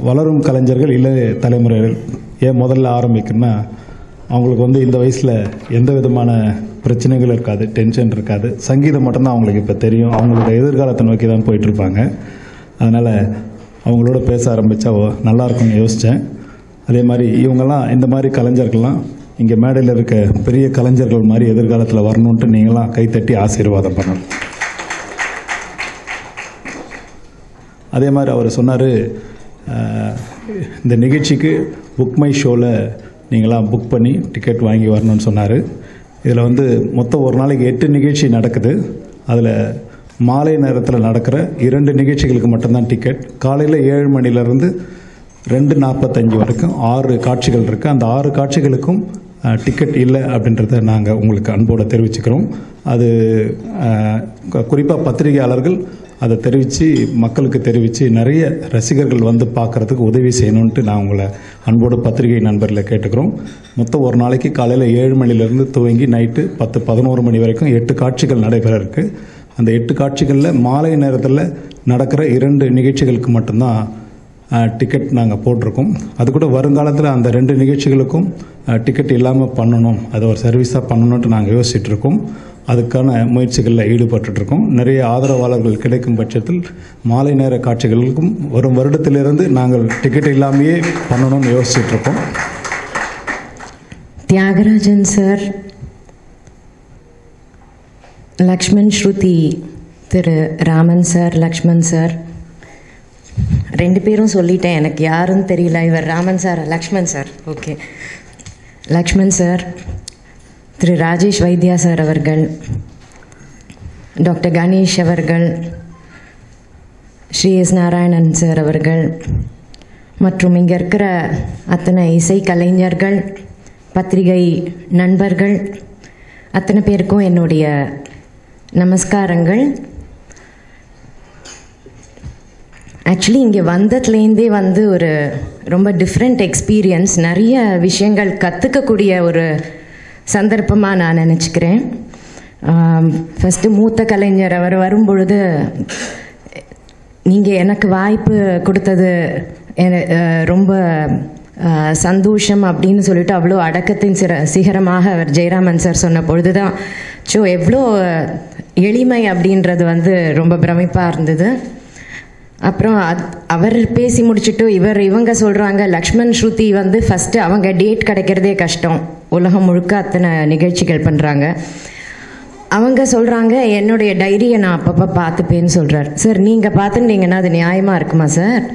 வளரும் கலைஞர்கள் இளைய தலைமுறைகள் ஏன் முதல்ல ஆரம்பிக்குன்னா அவங்களுக்கு வந்து இந்த வயசில் எந்த விதமான பிரச்சனைகள் இருக்காது டென்ஷன் இருக்காது சங்கீதம் மட்டும்தான் அவங்களுக்கு இப்போ தெரியும் அவங்களோட எதிர்காலத்தை நோக்கி தான் போயிட்டுருப்பாங்க அதனால் அவங்களோட பேச ஆரம்பித்தா நல்லா இருக்கும்னு யோசித்தேன் அதே மாதிரி இவங்கெல்லாம் இந்த மாதிரி கலைஞர்கள்லாம் இங்கே மேடையில் இருக்க பெரிய கலைஞர்கள் மாதிரி எதிர்காலத்தில் வரணுன்ட்டு நீங்களாம் கைத்தட்டி ஆசீர்வாதம் பண்ணணும் அதே மாதிரி அவர் சொன்னார் இந்த நிகழ்ச்சிக்கு புக் மை ஷோவில் நீங்களாம் புக் பண்ணி டிக்கெட் வாங்கி வரணும்னு சொன்னார் இதில் வந்து மொத்தம் ஒரு நாளைக்கு எட்டு நிகழ்ச்சி நடக்குது அதில் மாலை நேரத்தில் நடக்கிற இரண்டு நிகழ்ச்சிகளுக்கு மட்டும்தான் டிக்கெட் காலையில் ஏழு மணிலேருந்து ரெண்டு நாற்பத்தஞ்சு வரைக்கும் ஆறு காட்சிகள் இருக்குது அந்த ஆறு காட்சிகளுக்கும் டிக்கெட் இல்லை அப்படின்றத நாங்கள் உங்களுக்கு அன்போடு தெரிவிச்சுக்கிறோம் அது குறிப்பாக பத்திரிகையாளர்கள் அதை தெரிவித்து மக்களுக்கு தெரிவித்து நிறைய ரசிகர்கள் வந்து பார்க்குறதுக்கு உதவி செய்யணுன்ட்டு நான் உங்களை அன்போடு பத்திரிகை நண்பர்களை கேட்டுக்கிறோம் மொத்தம் ஒரு நாளைக்கு காலையில் ஏழு மணிலேருந்து துவங்கி நைட்டு பத்து பதினோரு மணி வரைக்கும் எட்டு காட்சிகள் நடைபெற இருக்குது அந்த எட்டு காட்சிகளில் மாலை நேரத்தில் நடக்கிற இரண்டு நிகழ்ச்சிகளுக்கு மட்டும்தான் டிக்கெட் நாங்கள் போட்டிருக்கோம் அது கூட வருங்காலத்தில் அந்த ரெண்டு நிகழ்ச்சிகளுக்கும் டிக்கெட் இல்லாமல் பண்ணணும் அதை ஒரு சர்வீஸாக பண்ணணுன்ட்டு நாங்கள் யோசிச்சுட்டு இருக்கோம் அதுக்கான முயற்சிகளில் ஈடுபட்டுருக்கோம் நிறைய ஆதரவாளர்கள் கிடைக்கும் பட்சத்தில் மாலை நேர காட்சிகளுக்கும் வரும் வருடத்திலிருந்து நாங்கள் டிக்கெட் இல்லாமையே பண்ணணும்னு யோசிச்சுட்டு இருக்கோம் Thyagarajan sir Lakshman Shruti Thiru Raman sir Lakshman sir ரெண்டு பேரும் சொல்லிட்டேன் எனக்கு யாருன்னு தெரியல இவர் Raman sir Lakshman sir okay Lakshman sir Thiru Rajesh Vaidya sir அவர்கள் டாக்டர் கணேஷ் அவர்கள் ஸ்ரீ எஸ் நாராயணன் சார் அவர்கள் மற்றும் இங்கே இருக்கிற அத்தனை இசை கலைஞர்கள் பத்திரிகை நண்பர்கள் அத்தனை பேருக்கும் என்னுடைய நமஸ்காரங்கள் ஆக்சுவலி இங்கே வந்ததுலேருந்தே வந்து ஒரு ரொம்ப டிஃப்ரெண்ட் எக்ஸ்பீரியன்ஸ் நிறைய விஷயங்கள் கற்றுக்கக்கூடிய ஒரு சந்தர்ப்பமாக நான் நினச்சிக்கிறேன் ஃபஸ்ட்டு மூத்த கலைஞர் அவர் வரும்பொழுது நீங்கள் எனக்கு வாய்ப்பு கொடுத்தது ரொம்ப சந்தோஷம் அப்படின்னு சொல்லிட்டு அவ்வளோ அடக்கத்தின் சிற சிகரமாக அவர் ஜெயராமன் சார் சொன்ன பொழுது தான் ஸோ எவ்வளோ எளிமை அப்படின்றது வந்து ரொம்ப பிரமிப்பாக இருந்தது அப்புறம் அவர் பேசி முடிச்சுட்டு இவர் இவங்க சொல்கிறாங்க லக்ஷ்மண் ஸ்ருதி வந்து ஃபஸ்ட்டு அவங்க டேட் கிடைக்கிறதே கஷ்டம் உலகம் முழுக்க அத்தனை நிகழ்ச்சிகள் பண்ணுறாங்க அவங்க சொல்கிறாங்க என்னுடைய டைரியை நான் அப்பப்போ பார்த்துப்பேன்னு சொல்கிறார் சார் நீங்கள் பார்த்துட்டீங்கன்னா அது நியாயமாக இருக்குமா சார்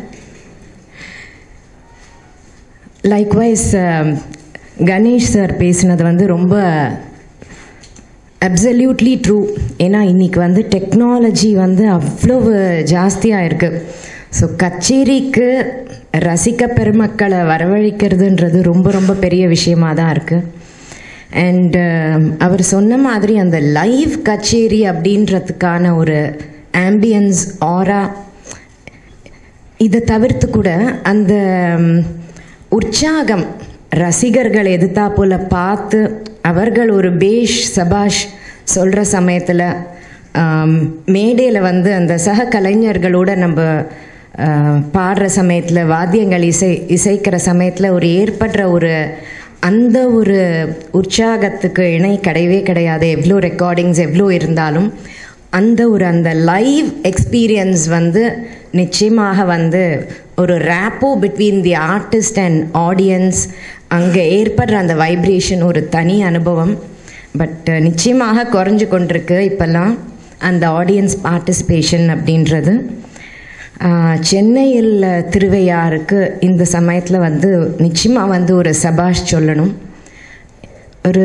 லைக்வைஸ் கணேஷ் சார் பேசினது வந்து ரொம்ப அப்சல்யூட்லி ட்ரூ ஏன்னா இன்றைக்கி வந்து டெக்னாலஜி வந்து அவ்வளவு ஜாஸ்தியாக இருக்குது ஸோ கச்சேரிக்கு ரசிக்க பெருமக்களை வரவழைக்கிறதுன்றது ரொம்ப ரொம்ப பெரிய விஷயமாக தான் இருக்குது அண்டு அவர் சொன்ன மாதிரி அந்த லைவ் கச்சேரி அப்படின்றதுக்கான ஒரு ஆம்பியன்ஸ் ஆரா இதை தவிர்த்து கூட அந்த உற்சாகம் ரசிகர்கள் எதிர்த்தாப்புல பார்த்து அவர்கள் ஒரு பேஷ் சபாஷ் சொல்கிற சமயத்தில் மேடையில் வந்து அந்த சக கலைஞர்களோட நம்ம பாடுற சமயத்தில் வாத்தியங்கள் இசை இசைக்கிற சமயத்தில் ஒரு ஏற்படுற ஒரு அந்த ஒரு உற்சாகத்துக்கு இணை கிடையவே கிடையாது எவ்வளோ ரெக்கார்டிங்ஸ் எவ்வளோ இருந்தாலும் அந்த ஒரு அந்த லைவ் எக்ஸ்பீரியன்ஸ் வந்து நிச்சயமாக வந்து ஒரு rapport between the artist and audience அங்கே ஏற்படுற அந்த வைப்ரேஷன் ஒரு தனி அனுபவம் பட் நிச்சயமாக குறைஞ்சு கொண்டிருக்கு இப்போல்லாம் அந்த ஆடியன்ஸ் பார்ட்டிசிபேஷன் அப்படின்றது சென்னையில் திருவையாருக்கு இந்த சமயத்தில் வந்து நிச்சயமாக வந்து ஒரு சபாஷ் சொல்லணும் ஒரு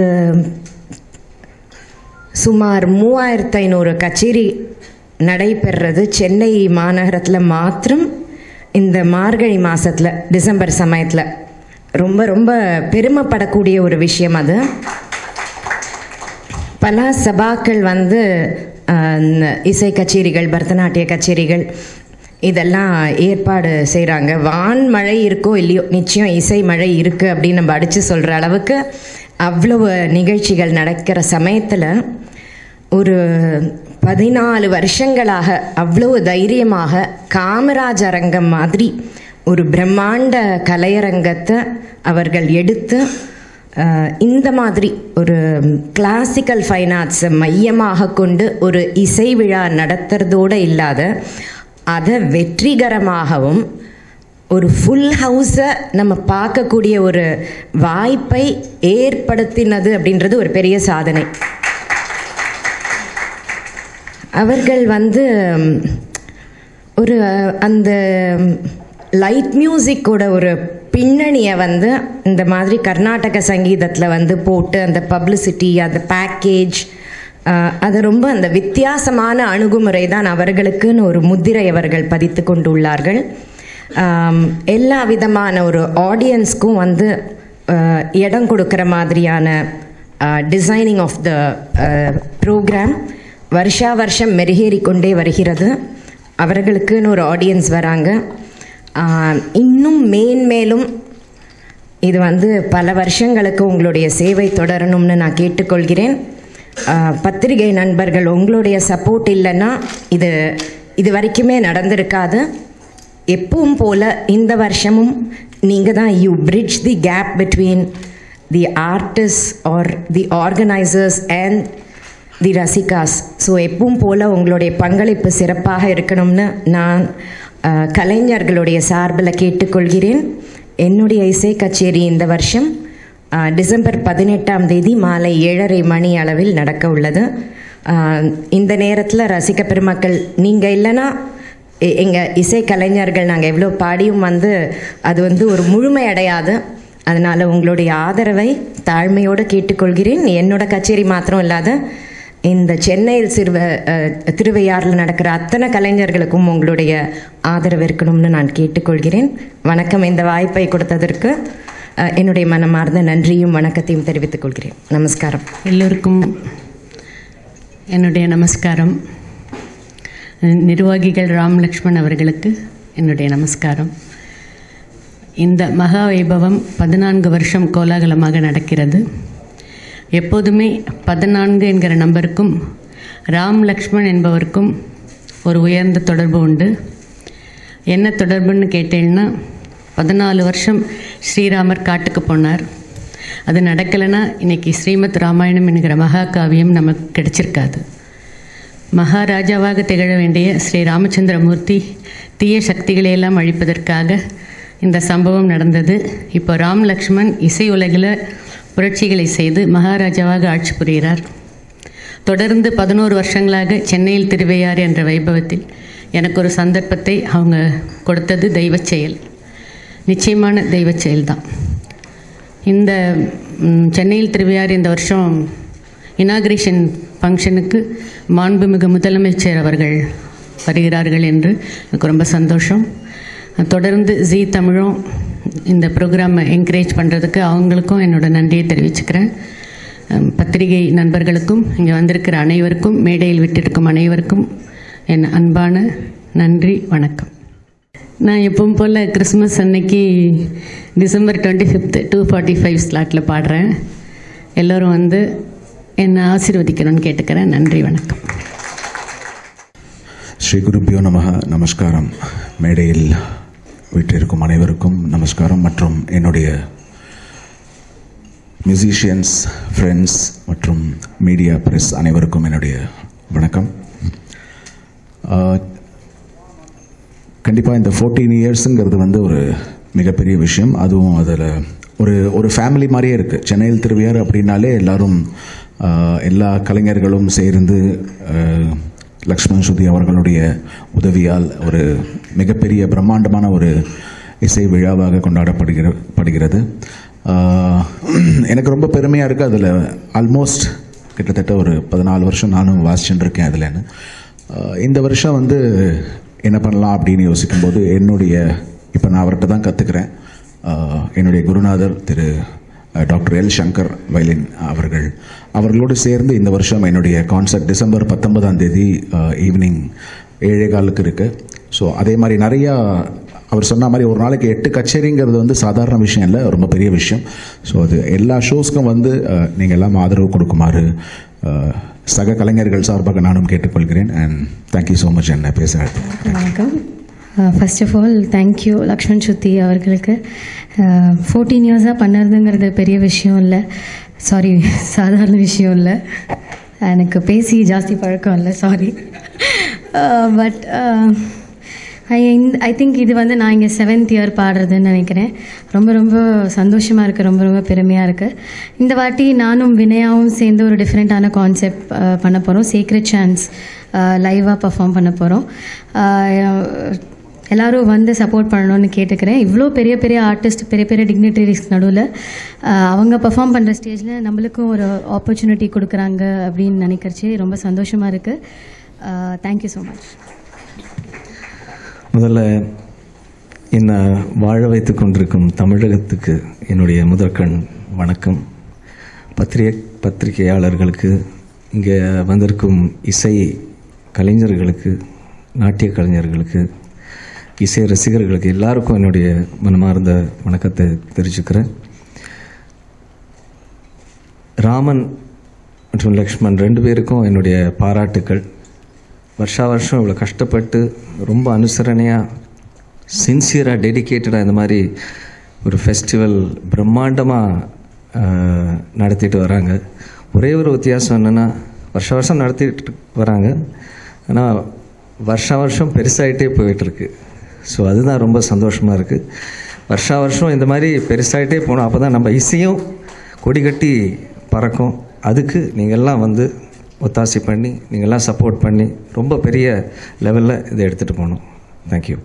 சுமார் மூவாயிரத்து ஐநூறு கச்சேரி நடைபெறுறது சென்னை மாநகரத்தில் மாத்திரம் இந்த மார்கழி மாதத்தில் டிசம்பர் சமயத்தில் ரொம்ப ரொம்ப பெருமைப்படக்கூடிய ஒரு விஷயம் அது பல சபாக்கள் வந்து இசை கச்சேரிகள் பரதநாட்டிய கச்சேரிகள் இதெல்லாம் ஏற்பாடு செய்கிறாங்க வான் மழை இருக்கோ இல்லையோ நிச்சயம் இசை மழை இருக்குது அப்படின்னு நம்ம அடித்து சொல்கிற அளவுக்கு அவ்வளவு நிகழ்ச்சிகள் நடக்கிற சமயத்தில் ஒரு பதினாலு வருஷங்களாக அவ்வளவு தைரியமாக காமராஜ் அரங்கம் மாதிரி ஒரு பிரம்மாண்ட கலையரங்கத்தை அவர்கள் எடுத்து அஹ், இந்த மாதிரி ஒரு கிளாசிக்கல் ஃபைன் ஆர்ட்ஸை மையமாக கொண்டு ஒரு இசை விழா நடத்துறதோடு இல்லாத அதை வெற்றிகரமாகவும் ஒரு ஃபுல் ஹவுஸை நம்ம பார்க்கக்கூடிய ஒரு வாய்ப்பை ஏற்படுத்தினது அப்படின்றது ஒரு பெரிய சாதனை அவர்கள் வந்து ம், ஒரு அந்த லைட் மியூசிக்கோட ஒரு பின்னணியை வந்து இந்த மாதிரி கர்நாடக சங்கீதத்தில் வந்து போட்டு அந்த பப்ளிசிட்டி அந்த பேக்கேஜ் அது ரொம்ப அந்த வித்தியாசமான அணுகுமுறை தான் அவர்களுக்குன்னு ஒரு முத்திரை அவர்கள் பதித்து கொண்டுள்ளார்கள் ஆம், எல்லா விதமான ஒரு ஆடியன்ஸ்க்கும் வந்து அஹ், இடம் கொடுக்குற மாதிரியான டிசைனிங் ஆஃப் த ப்ரோக்ராம் வருஷா வருஷம் மெருகேறி கொண்டே வருகிறது அவர்களுக்குன்னு ஒரு ஆடியன்ஸ் வராங்க ஆஹ், இன்னும் மேன்மேலும் இது வந்து பல வருஷங்களுக்கு உங்களுடைய சேவை தொடரணும்னு நான் கேட்டுக்கொள்கிறேன் ஆஹ், பத்திரிகை நண்பர்கள் உங்களுடைய சப்போர்ட் இல்லைன்னா இது இது வரைக்குமே நடந்திருக்காது எப்பவும் போல இந்த வருஷமும் நீங்கள் தான் you bridge the gap between the artist or the organisers and the ரசிகாஸ் ஸோ எப்பவும் போல் உங்களுடைய பங்களிப்பு சிறப்பாக இருக்கணும்னு நான் அஹ், கலைஞர்களுடைய சார்பில் கேட்டுக்கொள்கிறேன் என்னுடைய இசை கச்சேரி இந்த வருஷம் அஹ், டிசம்பர் பதினெட்டாம் தேதி மாலை ஏழரை மணி அளவில் நடக்க உள்ளது அஹ், இந்த நேரத்தில் ரசிக பெருமக்கள் நீங்கள் இல்லைன்னா எ- எங்க இசை கலைஞர்கள் நாங்கள் எவ்வளோ பாடியும் வந்து அது வந்து ஒரு முழுமை அடையாது அதனால் உங்களுடைய ஆதரவை தாழ்மையோடு கேட்டுக்கொள்கிறேன் என்னோட கச்சேரி மாத்திரம் இல்லாத இந்த சென்னையில் சிறுவ அஹ், திருவையாறில் நடக்கிற அத்தனை கலைஞர்களுக்கும் உங்களுடைய ஆதரவு இருக்கணும்னு நான் கேட்டுக்கொள்கிறேன் வணக்கம் இந்த வாய்ப்பை கொடுத்ததற்கு அஹ், என்னுடைய மனமார்ந்த நன்றியும் வணக்கத்தையும் தெரிவித்துக் கொள்கிறேன் நமஸ்காரம் எல்லோருக்கும் என்னுடைய நமஸ்காரம் நிர்வாகிகள் ராம் லக்ஷ்மண் அவர்களுக்கு என்னுடைய நமஸ்காரம் இந்த மகா வைபவம் பதினான்கு வருஷம் கோலாகலமாக நடக்கிறது எப்போதுமே பதினான்கு என்கிற நம்பருக்கும் ராம் லக்ஷ்மண் என்பவருக்கும் ஒரு உயர்ந்த தொடர்பு உண்டு என்ன தொடர்புன்னு கேட்டேன்னா பதினாலு வருஷம் ஸ்ரீராமர் காட்டுக்கு போனார் அது நடக்கலைன்னா இன்னைக்கு ஸ்ரீமத் ராமாயணம் என்கிற மகாகாவியம் நமக்கு கிடைச்சிருக்காது மகாராஜாவாக திகழ வேண்டிய ஸ்ரீ ராமச்சந்திரமூர்த்தி தீய சக்திகளையெல்லாம் அழிப்பதற்காக இந்த சம்பவம் நடந்தது இப்போ ராம் லக்ஷ்மண் இசை உலகில் புரட்சிகளை செய்து மகாராஜாவாக ஆட்சி புரிகிறார் தொடர்ந்து பதினோரு வருஷங்களாக சென்னையில் திருவையாறு என்ற வைபவத்தில் எனக்கு ஒரு சந்தர்ப்பத்தை அவங்க கொடுத்தது தெய்வச் செயல் நிச்சயமான தெய்வச் செயல்தான் இந்த ம், சென்னையில் திருவையாறு இந்த வருஷம் இனாகிரேஷன் ஃபங்க்ஷனுக்கு மாண்புமிகு முதலமைச்சர் அவர்கள் வருகிறார்கள் என்று எனக்கு ரொம்ப சந்தோஷம் தொடர்ந்து ஜீ தமிழும் இந்த ப்ரோக்ராமை என்கரேஜ் பண்ணுறதுக்கு அவங்களுக்கும் என்னோட நன்றியை தெரிவிச்சுக்கிறேன் அம், பத்திரிகை நண்பர்களுக்கும் இங்கே வந்திருக்கிற அனைவருக்கும் மேடையில் விட்டிருக்கும் அனைவருக்கும் என் அன்பான நன்றி வணக்கம் நான் எப்பவும் போல் கிறிஸ்மஸ் அன்னைக்கு December twenty fifth two forty five ஸ்லாட்டில் பாடுறேன் எல்லோரும் வந்து என்னை ஆசீர்வதிக்கணும்னு கேட்டுக்கிறேன் நன்றி வணக்கம் ஸ்ரீ குருப்பியோ நமக நமஸ்காரம் மேடையில் வீட்டிற்கும் அனைவருக்கும் நமஸ்காரம் மற்றும் என்னுடைய மியூசிஷியன்ஸ் ஃப்ரெண்ட்ஸ் மற்றும் மீடியா பிரஸ் அனைவருக்கும் என்னுடைய வணக்கம் கண்டிப்பாக இந்த ஃபோர்டீன் இயர்ஸுங்கிறது வந்து ஒரு மிகப்பெரிய விஷயம் அதுவும் அதில் ஒரு ஒரு ஃபேமிலி மாதிரியே இருக்குது சென்னையில் திருவையாறு அப்படின்னாலே எல்லாரும் ஆஹ், எல்லா கலைஞர்களும் சேர்ந்து ஆஹ், லக்ஷ்மண் சுதி அவர்களுடைய உதவியால் ஒரு மிகப்பெரிய பிரம்மாண்டமான ஒரு இசை விழாவாக கொண்டாடப்படுகிற படுகிறது ஆஹ், எனக்கு ரொம்ப பெருமையாக இருக்குது அதில் ஆல்மோஸ்ட் கிட்டத்தட்ட ஒரு பதினாலு வருஷம் நானும் வாசிச்சுட்டு இருக்கேன் அதுலன்னு ஆஹ், இந்த வருஷம் வந்து என்ன பண்ணலாம் அப்படின்னு யோசிக்கும்போது என்னுடைய இப்போ நான் அவர்கிட்ட தான் கற்றுக்கிறேன் என்னுடைய குருநாதர் Thiru uh, doctor L Shankar violin அவர்கள் அவர்களோடு சேர்ந்து இந்த வருஷம் என்னுடைய கான்சர்ட் டிசம்பர் பத்தொன்பதாம் தேதி ஈவினிங் ஏழே காலுக்கு இருக்குது ஸோ அதே மாதிரி நிறையா அவர் சொன்ன மாதிரி ஒரு நாளைக்கு எட்டு கச்சேரிங்கிறது வந்து சாதாரண விஷயம் இல்லை ரொம்ப பெரிய விஷயம் ஸோ அது எல்லா ஷோஸ்க்கும் வந்து நீங்கள் எல்லாம் ஆதரவு கொடுக்குமாறு அஹ், சக கலைஞர்கள் சார்பாக நானும் கேட்டுக்கொள்கிறேன் அண்ட் தேங்க்யூ ஸோ மச் என்ன பேச வணக்கம் first of all thank you Lakshman சுத்தி அவர்களுக்கு ஃபோர்டீன் இயர்ஸாக பண்ணுறதுங்கிறது பெரிய விஷயம் இல்லை சாரி சாதாரண விஷயம் இல்லை எனக்கு பேசி ஜாஸ்தி பழக்கம் இல்லை sorry but I I think இது வந்து நான் இங்கே செவன்த் இயர் பாடுறதுன்னு நினைக்கிறேன் ரொம்ப ரொம்ப சந்தோஷமாக இருக்குது ரொம்ப ரொம்ப பெருமையாக இருக்குது இந்த வாட்டி நானும் வினயாவும் சேர்ந்து ஒரு டிஃப்ரெண்ட்டான கான்செப்ட் பண்ண போகிறோம் சீக்ரெட் சான்ஸ் லைவாக பர்ஃபார்ம் பண்ண போகிறோம் எல்லாரும் வந்து சப்போர்ட் பண்ணணும்னு கேட்டுக்கிறேன் இவ்வளோ பெரிய பெரிய ஆர்டிஸ்ட் பெரிய பெரிய டிக்னிட்டரிஸ் நடுவில் அவங்க பர்ஃபார்ம் பண்ணுற ஸ்டேஜில் நம்மளுக்கும் ஒரு ஆப்பர்ச்சுனிட்டி கொடுக்குறாங்க அப்படின்னு நினைக்கிறச்சு ரொம்ப சந்தோஷமாக இருக்குது தேங்க்யூ ஸோ மச் முதல்ல என்னை வாழ வைத்து கொண்டிருக்கும் தமிழகத்துக்கு என்னுடைய முதற்கண் வணக்கம் பத்திரிகை பத்திரிகையாளர்களுக்கு இங்கே வந்திருக்கும் இசை கலைஞர்களுக்கு நாட்டிய கலைஞர்களுக்கு இசை ரசிகர்களுக்கு எல்லாருக்கும் என்னுடைய மனமார்ந்த வணக்கத்தை தெரிவிச்சுக்கிறேன் ராமன் மற்றும் லக்ஷ்மண் ரெண்டு பேருக்கும் என்னுடைய பாராட்டுக்கள் வருஷா வருஷம் இவ்வளோ கஷ்டப்பட்டு ரொம்ப அனுசரணையாக சின்சியராக டெடிக்கேட்டடாக இந்த மாதிரி ஒரு ஃபெஸ்டிவல் பிரம்மாண்டமாக நடத்திட்டு வராங்க ஒரே ஒரு வித்தியாசம் என்னென்னா வருஷ வருஷம் நடத்திட்டு வராங்க ஆனால் வருஷா வருஷம் பெருசாகிட்டே போயிட்டுருக்கு ஸோ அதுதான் ரொம்ப சந்தோஷமாக இருக்குது வருஷா வருஷம் இந்த மாதிரி பெருசாகிட்டே போகணும் அப்போ தான் நம்ம இசையும் கொடி கட்டி பறக்கும் அதுக்கு நீங்கள் எல்லாம் வந்து ஒத்தாசை பண்ணி நீங்கள்லாம் சப்போர்ட் பண்ணி ரொம்ப பெரிய லெவலில் இதை எடுத்துகிட்டு போகணும் தேங்க்யூ